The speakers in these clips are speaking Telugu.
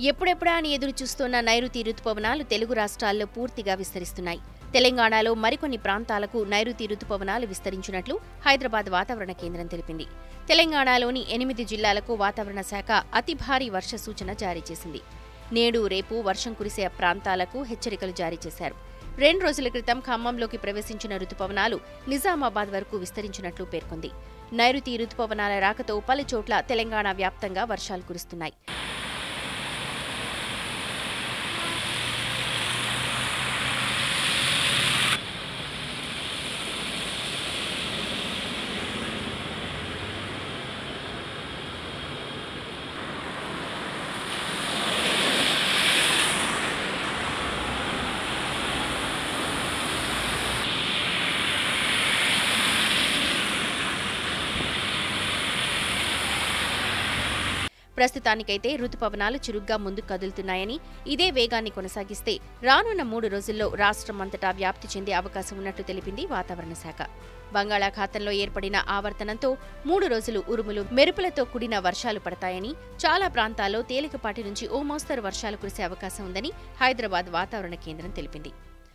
ఎప్పుడెప్పుడా అని ఎదురు చూస్తున్న నైరుతి రుతుపవనాలు తెలుగు రాష్ట్రాల్లో పూర్తిగా విస్తరిస్తున్నాయి తెలంగాణలో మరికొన్ని ప్రాంతాలకు నైరుతి రుతుపవనాలు విస్తరించినట్లు హైదరాబాద్ వాతావరణ కేంద్రం తెలిపింది తెలంగాణలోని ఎనిమిది జిల్లాలకు వాతావరణ శాఖ అతి భారీ వర్ష సూచన జారీ చేసింది నేడు రేపు వర్షం కురిసే ప్రాంతాలకు హెచ్చరికలు జారీ చేశారు రెండు రోజుల క్రితం ఖమ్మంలోకి ప్రవేశించిన రుతుపవనాలు నిజామాబాద్ వరకు విస్తరించినట్లు పేర్కొంది నైరుతి రుతుపవనాల రాకతో పలు చోట్ల తెలంగాణ వ్యాప్తంగా వర్షాలు కురుస్తున్నాయి ప్రస్తుతానికైతే రుతుపవనాలు చురుగ్గా ముందుకు కదులుతున్నాయని ఇదే వేగాన్ని కొనసాగిస్తే రానున్న మూడు రోజుల్లో రాష్ట్రమంతటా వ్యాప్తి చెందే అవకాశం ఉన్నట్టు తెలిపింది వాతావరణ శాఖ బంగాళాఖాతంలో ఏర్పడిన ఆవర్తనంతో మూడు రోజులు ఉరుములు మెరుపులతో కూడిన వర్షాలు పడతాయని చాలా ప్రాంతాల్లో తేలికపాటి నుంచి ఓ మోస్తరు వర్షాలు కురిసే అవకాశం ఉందని హైదరాబాద్ వాతావరణ కేంద్రం తెలిపింది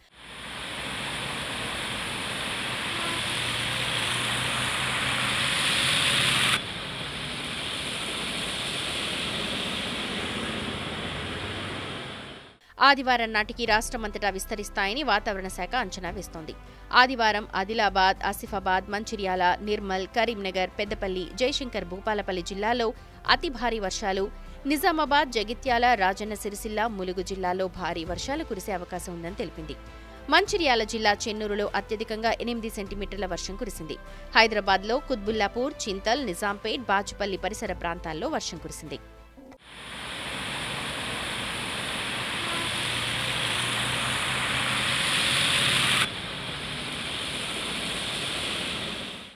ఆదివారం నాటికి రాష్ట్రమంతటా విస్తరిస్తాయని వాతావరణ శాఖ అంచనా వేస్తోంది ఆదివారం ఆదిలాబాద్ ఆసిఫాబాద్ మంచిర్యాల నిర్మల్ కరీంనగర్ పెద్దపల్లి జయశంకర్ భూపాలపల్లి జిల్లాల్లో అతి భారీ వర్షాలు నిజామాబాద్ జగిత్యాల రాజన్న సిరిసిల్ల ములుగు జిల్లాల్లో భారీ వర్షాలు కురిసే అవకాశం ఉందని తెలిపింది మంచిర్యాల జిల్లా చెన్నూరులో అత్యధికంగా ఎనిమిది సెంటీమీటర్ల వర్షం కురిసింది హైదరాబాద్లో కుత్బుల్లాపూర్ చింతల్ నిజాంపేట్ బాచుపల్లి పరిసర ప్రాంతాల్లో వర్షం కురిసింది